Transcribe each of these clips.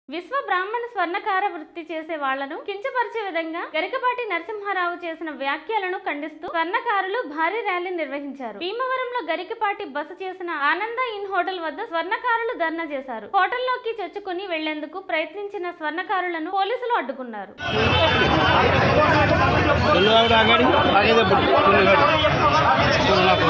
విశ్వ బ్రాహ్మణ స్వర్ణకార వృత్తి చేసే వాళ్లను కించపరిచే విధంగా గరికపాటి నరసింహారావు చేసిన వ్యాఖ్యలను ఖండిస్తూ స్వర్ణకారులు భారీ ర్యాలీ నిర్వహించారు భీమవరంలో గరికపాటి బస చేసిన ఆనంద ఇన్ హోటల్ వద్ద స్వర్ణకారులు ధర్నా చేశారు హోటల్లోకి చొచ్చుకుని వెళ్లేందుకు ప్రయత్నించిన స్వర్ణకారులను పోలీసులు అడ్డుకున్నారు चलो आगे आगे तो चलो गाड़ी चलो ना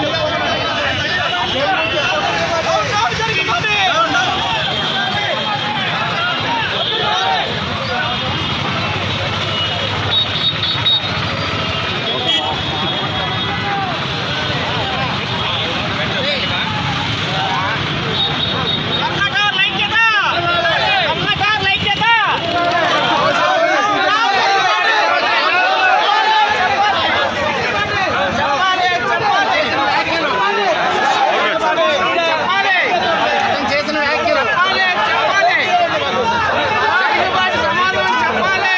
చేసిన వ్యాఖ్యలు చెప్పాలి సమాధానం చెప్పాలి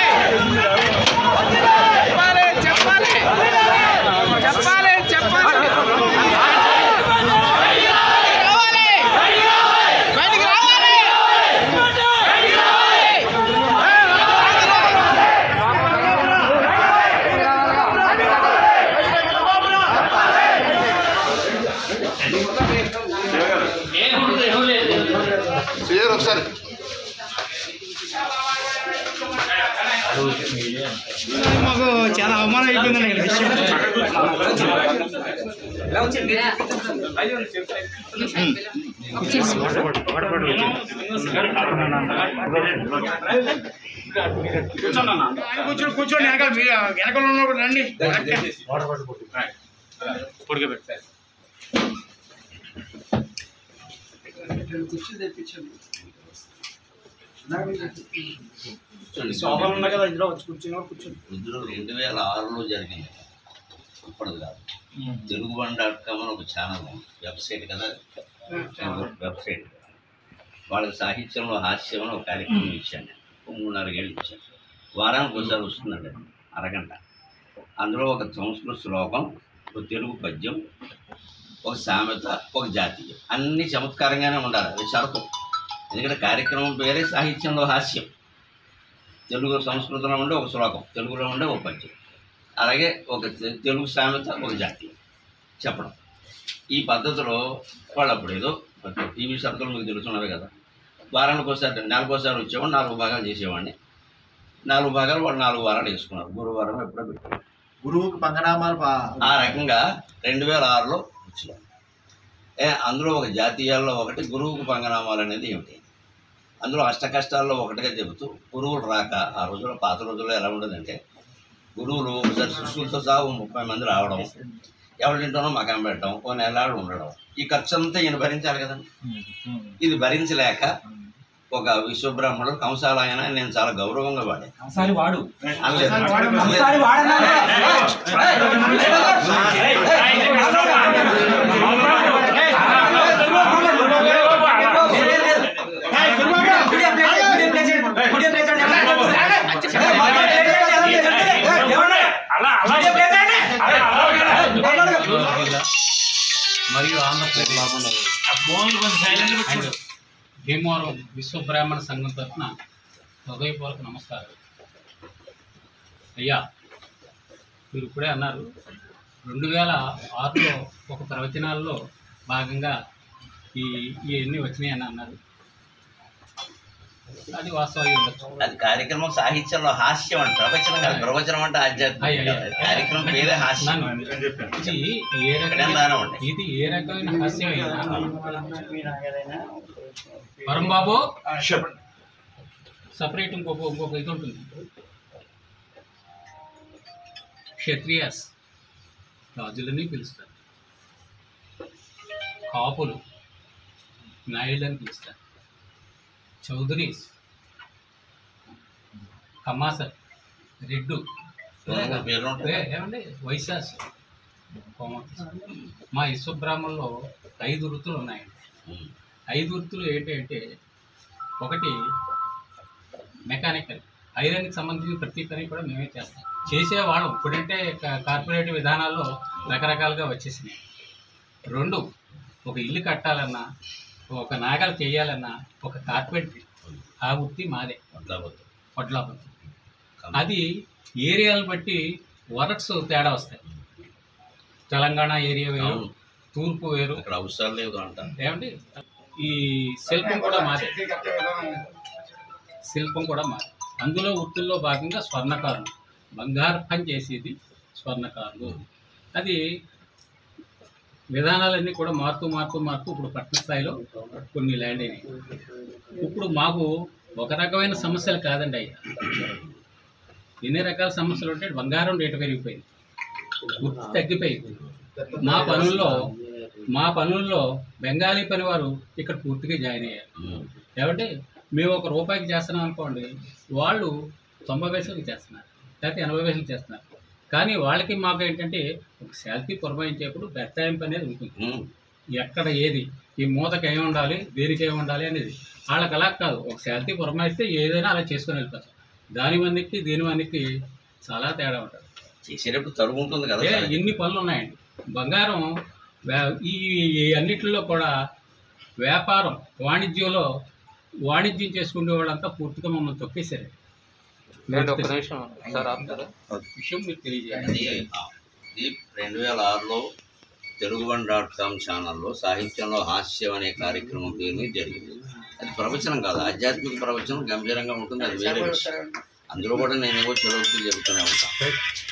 చెప్పాలి చెప్పాలి చెప్పాలి చెప్పాలి రావాలి బయటికి రావాలి చేయరు ఒకసారి మాకు చాలా అవమానం అయిపోయిందండి ఇక్కడ విషయం కూర్చోండి కూర్చోండి వెనకాల మీరు వెనకాల ఉన్నప్పుడు రండి సోఫాలు ఉన్నాయి కదా ఇందులో వచ్చి కూర్చుని కూర్చోండి ఇందులో రెండు వేల ఆరులో జరిగింది ఇప్పటిది కాదు తెలుగు వన్ డాట్ కామ్ అని ఒక ఛానల్ ఉంది. వెబ్సైట్ కదా వెబ్సైట్ వాళ్ళకి సాహిత్యంలో హాస్యం అని ఒక కార్యక్రమం ఇచ్చాను నేను ఒక మూడు నాలుగు ఏళ్ళు ఇచ్చాను వారానికి ఒకసారి వస్తుందండి అది, అరగంట అందులో ఒక సంస్కృత శ్లోకం ఒక తెలుగు పద్యం ఒక సామెత ఒక జాతీయం అన్ని చమత్కారంగానే ఉండాలి అది షరతు ఎందుకంటే కార్యక్రమం పేరే సాహిత్యంలో హాస్యం తెలుగు సంస్కృతంలో ఉండే ఒక శ్లోకం తెలుగులో ఉండే ఒక పద్యం అలాగే ఒక తె- తెలుగు సామెత ఒక జాతీయం చెప్పడం ఈ పద్ధతిలో వాళ్ళు అప్పుడు ఏదో టీవీ షరతులు మీకు తెలుసున్నవే కదా వారానికి ఒకసారి నెలకు ఒకసారి వచ్చేవాడిని నాలుగు భాగాలు చేసేవాడిని నాలుగు భాగాలు వాళ్ళు నాలుగు వారాలు వేసుకున్నారు గురువారం ఎప్పుడో పెట్టారు గురువుకి పంగనామాలు పా- ఆ రకంగా రెండు వేల ఆరులో వచ్చినాం ఏ అందులో ఒక జాతీయాల్లో ఒకటి గురువుకు పంగనామాలు అనేది ఏమిటి అందులో అష్ట కష్టాల్లో ఒకటిగా చెబుతూ గురువులు రాక ఆ రోజుల్లో పాత రోజుల్లో ఎలా ఉండదంటే గురువులు ఒకసారి శిష్యులతో సహా ఓ ముప్పై మంది రావడం ఎవరింటోనో మకాం పెట్టడం ఓ నెలాడు ఉండడం ఈ ఖర్చు అంతా ఈయన భరించాలి కదండి ఇది భరించలేక ఒక విశ్వబ్రాహ్మణుడు కంసాలయన నేను చాలా గౌరవంగా వాడాను ఒకసారి వాడు అనలేదు. ఒకసారి వాడన్నా మరియు ఆంధ్రప్రదేశ్ అండ్ భీమవరం విశ్వ బ్రాహ్మణ సంఘం తరఫున హృదయపూర్వక నమస్కారం అయ్యా మీరు ఇప్పుడే అన్నారు రెండు వేల ఆరులో ఒక ప్రవచనాల్లో భాగంగా ఈ ఇవన్నీ వచ్చినాయి అని అన్నారు అది వాస్తవం అయి ఉండొచ్చు అది కార్యక్రమం సాహిత్యంలో హాస్యం అంటే ప్రవచనం కాదు ప్రవచనం అంటే ఆధ్యాత్మికం అయ్య, అయ్య. కాదు. కార్యక్రమం పేరే హాస్యం నన్ను- ఇది ఏ ఎక్కడైనా రకమైన దానం ఉంటాయి. ఇది ఏ రకమైన హాస్యం అయినా వరం బాబు సపరేట్ ఇంకొక ఇంకొక ఇది ఉంటుంది క్షత్రియాస్ రాజులని పిలుస్తారు కాపులు నాయుళ్ళని పిలుస్తారు చౌదరీస్ కమాసర్ రెడ్డు పేర్లు ఉంటాయి. ఏ- ఏమండి వైశాస్ కోమతి. మా విశ్వబ్రాహ్మణంలో ఐదు వృత్తులు ఉన్నాయండి ఉమ్. ఐదు వృత్తులు ఏంటి అంటే ఒకటి మెకానికల్ ఐరన్కి సంబంధించిన ప్రతి పని కూడా మేమే చేస్తాం చేసేవాళ్ళం ఇప్పుడంటే క- కార్పొరేట్ విధానాల్లో రకరకాలుగా వచ్చేసినాయి రెండు ఒక ఇల్లు కట్టాలన్నా ఒక నాగలు చేయాలన్నా ఒక కార్పెంటరీ ఆ వృత్తి మాదే అట్లా పోతుంది. వడ్లాపతి అది ఏరియాలను బట్టి వర్క్స్ తేడా వస్తాయి తెలంగాణ ఏరియా వేరు అవును. తూర్పు వేరు అక్కడ అవసరాలు లేదు అంటాను ఏమండి ఈ శిల్పం కూడా మాదే శిల్పం కూడా మాదే అందులో వృత్తుల్లో భాగంగా స్వర్ణకారులు బంగారు పని చేసేది స్వర్ణకారులు అది విధానాలన్నీ కూడా మారుతూ మారుతూ మారుతూ ఇప్పుడు పట్టణ స్థాయిలో కొన్ని ల్యాండ్ అయినాయి ఇప్పుడు మాకు ఒక రకమైన సమస్యలు కాదండి అయ్యా ఎన్ని రకాల సమస్యలు ఉంటే బంగారం రేటు పెరిగిపోయింది వృత్తి తగ్గిపోయింది మా పనుల్లో మా పనుల్లో బెంగాలీ పని వారు ఇక్కడ పూర్తిగా జాయిన్ అయ్యారు కాబట్టి మేము ఒక రూపాయికి చేస్తున్నాం అనుకోండి వాళ్ళు తొంభై పైసలకి చేస్తున్నారు లేకపోతే ఎనభై పైసలకి చేస్తున్నారు కానీ వాళ్ళకి మాకు ఏంటంటే ఒక శాలరీ పురమాయించేప్పుడు బెత్తాయింపు అనేది ఉంటుంది ఉమ్. ఎక్కడ ఏది ఈ మూతకి ఏమి ఉండాలి దేనికి ఏమి ఉండాలి అనేది వాళ్ళకి అలా కాదు ఒక శాలరీ పురమాయిస్తే ఏదైనా అలా చేసుకొని వెళ్ళిపోతారు దాని మందికి దీని మందికి చాలా తేడా ఉంటుంది చేసేటప్పుడు తరుగు ఉంటుంది కదా ఏ సరే. ఎన్ని పనులు ఉన్నాయండి బంగారం వ్యా- ఈ ఈ అన్నిటిలో కూడా వ్యాపారం వాణిజ్యంలో వాణిజ్యం చేసుకునే వాళ్ళంతా పూర్తిగా మమ్మల్ని తొక్కేశారు ఒక్క నిమిషం సార్ ఆపుతారా విషయం మీరు తెలియజేయాలి అది ఆ, ఇది రెండు వేల ఆరులో తెలుగు వన్ డాట్ కామ్ ఛానల్లో సాహిత్యంలో హాస్యం అనే కార్యక్రమం పేరు జరిగింది అది ప్రవచనం కాదు ఆధ్యాత్మిక ప్రవచనం గంభీరంగా ఉంటుంది అది వేరే విషయం అందులో కూడా నేనేవో చదువుతూ చెబుతూనే ఉంటాను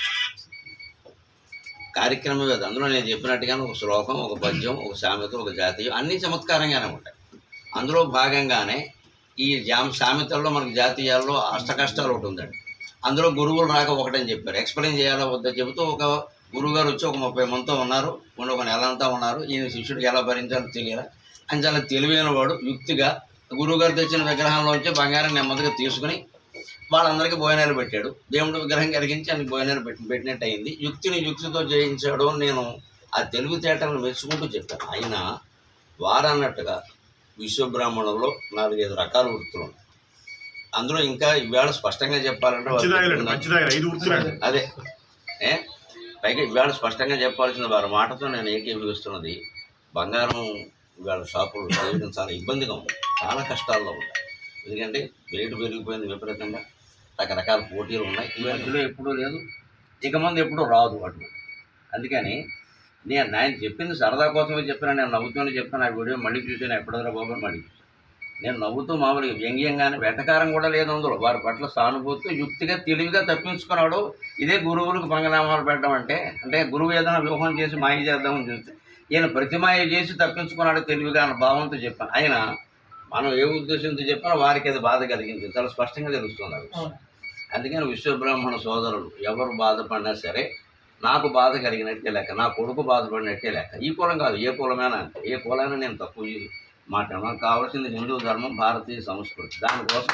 కార్యక్రమం అది అందులో నేను చెప్పినట్టుగానే ఒక శ్లోకం ఒక పద్యం ఒక సామెత ఒక జాతీయం అన్నీ చమత్కారంగానే ఉంటాయి అందులో భాగంగానే ఈ జామ సామెతల్లో మనకి జాతీయాల్లో అష్ట కష్టాలు ఒకటి ఉందండి అందులో గురువులు రాక ఒకటని చెప్పారు ఎక్స్ప్లెయిన్ చేయాలా వద్దా చెబుతూ ఒక గురువు గారు వచ్చి ఒక ముప్పై మందితో ఉన్నారు ఉండి ఒక నెల అంతా ఉన్నారు ఈయన శిష్యుడికి ఎలా భరించాలో తెలియరా అని చాలా తెలివైన వాడు యుక్తిగా గురువు గారు తెచ్చిన విగ్రహంలోంచి బంగారం నెమ్మదిగా తీసుకుని వాళ్ళందరికీ భోజనాలు పెట్టాడు దేవుడు విగ్రహం కరిగించి ఆయనకి భోజనాలు పెట్టి పెట్టినట్టు అయింది యుక్తిని యుక్తితో జయించాడు అని నేను ఆ తెలివితేటలను మెచ్చుకుంటూ చెప్పాను అయినా వారన్నట్టుగా విశ్వబ్రాహ్మణంలో నాలుగైదు రకాల వృత్తులు ఉన్నాయి అందులో ఇంకా ఇవాళ స్పష్టంగా చెప్పాలంటే వాళ్ళు చెప్తున్నారు. అదే ఏ పైగా ఇవాళ స్పష్టంగా చెప్పాల్సిన వారి మాటతో నేను ఏకీభవిస్తున్నది బంగారం ఇవాళ షాపులు చేయడం చాలా ఇబ్బందిగా ఉంది చాలా కష్టాల్లో ఉంది ఎందుకంటే రేటు పెరిగిపోయింది విపరీతంగా రకరకాల పోటీలు ఉన్నాయి ఇవాళ ఎప్పుడూ లేదు ఇక ముందు ఎప్పుడూ రాదు అటువంటి అందుకని నేను ఆయన చెప్పింది సరదా కోసమే చెప్పినా నేను నవ్వుతూనే చెప్పాను ఆ వీడియో మళ్ళీ చూసాను ఎప్పుడోరా బాబు అని మళ్ళీ చూశాను. నేను నవ్వుతూ మామూలుగా వ్యంగ్యంగానే వెటకారం కూడా లేదు అందులో వారి పట్ల సానుభూతి యుక్తిగా తెలివిగా తప్పించుకున్నాడు ఇదే గురువులకు పంగనామాలు పెట్టడం అంటే అంటే గురువు ఏదైనా వ్యూహం చేసి మాయ చేద్దామని చూస్తే ఈయన ప్రతిమాయ చేసి తప్పించుకున్నాడు తెలివిగా అన్న భావంతో చెప్పాను ఆయన మనం ఏ ఉద్దేశంతో చెప్పినా వారికి అది బాధ కలిగింది చాలా స్పష్టంగా తెలుస్తుంది ఆ విషయం. అందుకని విశ్వబ్రాహ్మణ సోదరులు ఎవరు బాధపడినా సరే నాకు బాధ కలిగినట్టే లెక్క నా కొడుకు బాధపడినట్టే లెక్క ఈ కులం కాదు ఏ కులమైనా అంతే ఏ కులమైనా నేను తక్కువ చేసి మాట్లాడు నాకు కావాల్సింది హిందూ ధర్మం భారతీయ సంస్కృతి దానికోసం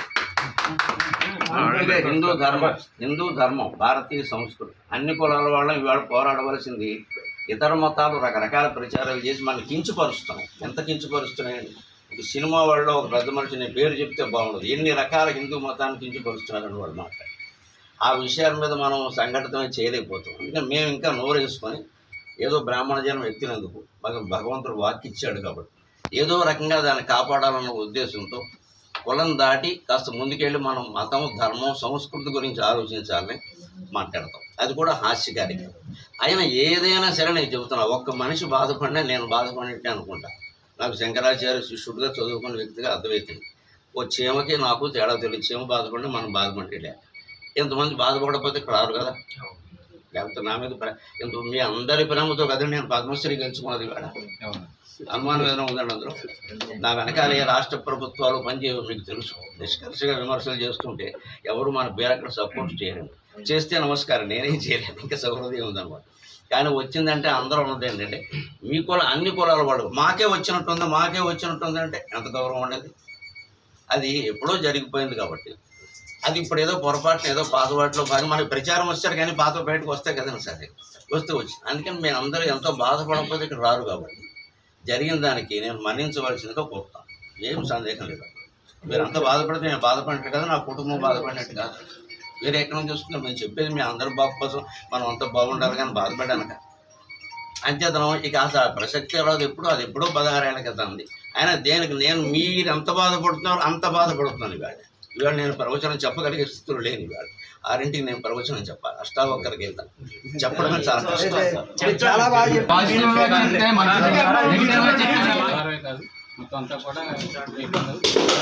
అందుకే హిందూ ధర్మం హిందూ ధర్మం భారతీయ సంస్కృతి అన్ని కులాల వాళ్ళం ఇవాళ పోరాడవలసింది ఇతర మతాలు రకరకాల ప్రచారాలు చేసి మనం కించుపరుస్తున్నాయి ఎంత కించుపరుస్తున్నాయండి ఒక సినిమా వాళ్ళు ఒక పెద్ద మనిషి నేను పేరు చెప్తే బాగుండదు ఎన్ని రకాల హిందూ మతాన్ని కించుపరుస్తున్నారని వాళ్ళు మాట్లాడారు ఆ విషయాల మీద మనం సంఘటితమే చేయలేకపోతాం ఇంకా మేము ఇంకా నోరు వేసుకొని ఏదో బ్రాహ్మణ జనం ఎత్తినందుకు మాకు భగవంతుడు వాక్కు ఇచ్చాడు కాబట్టి ఏదో రకంగా దాన్ని కాపాడాలన్న ఉద్దేశంతో కులం దాటి కాస్త ముందుకెళ్ళి మనం మతం ధర్మం సంస్కృతి గురించి ఆలోచించాలని మాట్లాడతాం అది కూడా హాస్యకారిగా అయినా ఏదైనా సరే నేను చెబుతున్నా ఒక్క మనిషి బాధపడినా నేను బాధపడినట్టే అనుకుంటా నాకు శంకరాచార్య శిష్యుడిగా చదువుకున్న వ్యక్తిగా అర్థమవుతుంది ఓ చీమకి నాకు తేడా తెలియదు చీమ బాధపడి మనం బాధపడలే ఎంతమంది బాధపడకపోతే ఇక్కడ రారు కదా లేకపోతే నా మీద ప్ర- ఎంత మీ అందరి ప్రేమతో కదా నేను పద్మశ్రీ గెలుచుకున్నది కూడా అనుమానం ఏదైనా ఉందండి అందులో నా వెనకాల ఏ రాష్ట్ర ప్రభుత్వాలు పనిచేయవు మీకు తెలుసు నిష్కర్షగా విమర్శలు చేస్తుంటే ఎవరు మన బేరక్కడ సపోర్ట్ చేయలేరు చేస్తే నమస్కారం నేనేం చేయలేను ఇంకా సౌహృదయం ఉందన్నమాట కానీ వచ్చిందంటే అందరూ ఉన్నది ఏంటంటే మీ కుల అన్ని కులాల వాడు మాకే వచ్చినట్టుంది మాకే వచ్చినట్టుంది అంటే ఎంత గౌరవం ఉండేది అది ఎప్పుడో జరిగిపోయింది కాబట్టి అది ఇప్పుడు ఏదో పొరపాటున ఏదో పాతవాటిలో భాగం మనకి ప్రచారం వచ్చారు కానీ పాత బయటకు వస్తే కదండి సరే వస్తే వచ్చి అందుకని మేము అందరూ ఎంతో బాధపడకపోతే ఇక్కడ రారు కాబట్టి జరిగిన దానికి నేను మన్నించవలసిందిగా కోరుతాను ఏం సందేహం లేదు మీరు అంత బాధపడితే నేను బాధపడినట్టు కదా నా కుటుంబం బాధపడినట్టు కాదు వేరే ఎక్కడ నుంచి వస్తుంది మేము చెప్పేది మీ అందరి బాబు కోసం మనం అంతా బాగుండాలి కానీ బాధపడానక అంచేతనం ఇక అసలు ఆ ప్రసక్తి రాదు ఎప్పుడు అది ఎప్పుడో పదహారేళ్ళ క్రితం ఉంది అయినా దేనికి నేను మీరు ఎంత బాధపడుతున్నారో అంత బాధపడుతున్నాను ఇవాళ ఇవాళ నేను ప్రవచనం చెప్పగలిగే స్థితిలో లేని ఇవాళ ఆరింటికి నేను ప్రవచనం చెప్పాలి అష్టావక్కరికి వెళ్తాను చెప్పడమే చాలా కష్టం చాలా బాగా చెప్పారు వారమే కాదు మొత్తం అంతా కూడా ఇబ్బందులు.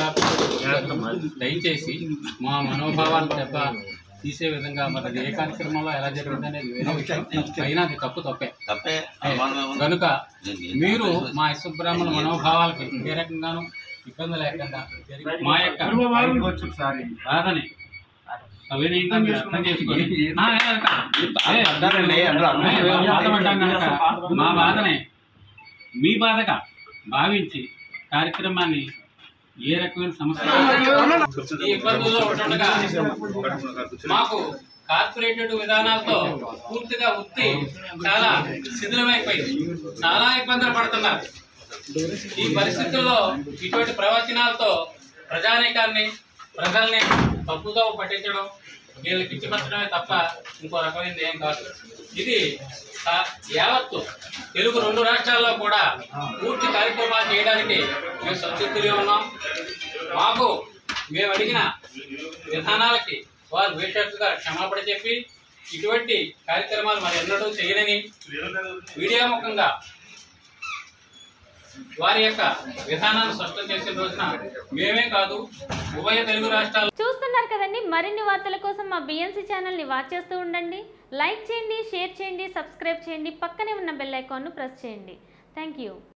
దయచేసి మా మనోభావాలు దెబ్బ తీసే విధంగా మరి అది ఏ కార్యక్రమంలో ఎలా జరిగింది అనేది వేరే విషయం అయినా అది తప్పు తప్పే తప్పే అనుమానం కనుక ఉంది. మీరు మా ఇసుబ్రాహ్మణ మనోభావాలకి ఏ రకంగానూ ఇబ్బంది లేకుండా మా యొక్క బాధని సవినయంగా మీరు అర్థం చేసుకొని ఆ, ఏ, ఏ, అంటారండి, అంటారు. ఏ, మేము బాధపడ్డాం కనుక మా బాధనే మీ బాధగా భావించి కార్యక్రమాన్ని ఏ రకమైన సమస్య ఈ ఇబ్బందుల్లో ఉంటుండగా మాకు కార్పొరేటెడ్ విధానాలతో పూర్తిగా ఉత్తి చాలా శిథిలమైపోయింది చాలా ఇబ్బందులు పడుతున్నారు ఈ పరిస్థితుల్లో ఇటువంటి ప్రవచనాలతో ప్రజానీకాన్ని ప్రజల్ని తప్పుదో పట్టించడం వీళ్ళకి పిచ్చిపరచడమే తప్ప ఇంకో రకమైనది ఏం కాదు ఇది సా- యావత్తు తెలుగు రెండు రాష్ట్రాల్లో కూడా పూర్తి కార్యక్రమాలు చేయడానికి మేము సంతృప్తిగా ఉన్నాం మాకు మేము అడిగిన విధానాలకి వారు వేషట్టుగా క్షమాపణ చెప్పి ఇటువంటి కార్యక్రమాలు మరి ఎన్నడూ చేయనని మీడియా ముఖంగా వారి యొక్క విధానాన్ని స్పష్టం చేసిన రోజున మేమే కాదు ఉభయ తెలుగు రాష్ట్రాలు చూస్తున్నారు కదండి మరిన్ని వార్తల కోసం మా బిఎన్సీ ఛానల్ని వాచ్ చేస్తూ ఉండండి లైక్ చేయండి షేర్ చేయండి సబ్స్క్రైబ్ చేయండి పక్కనే ఉన్న బెల్ ఐకాన్ను ప్రెస్ చేయండి థ్యాంక్ యూ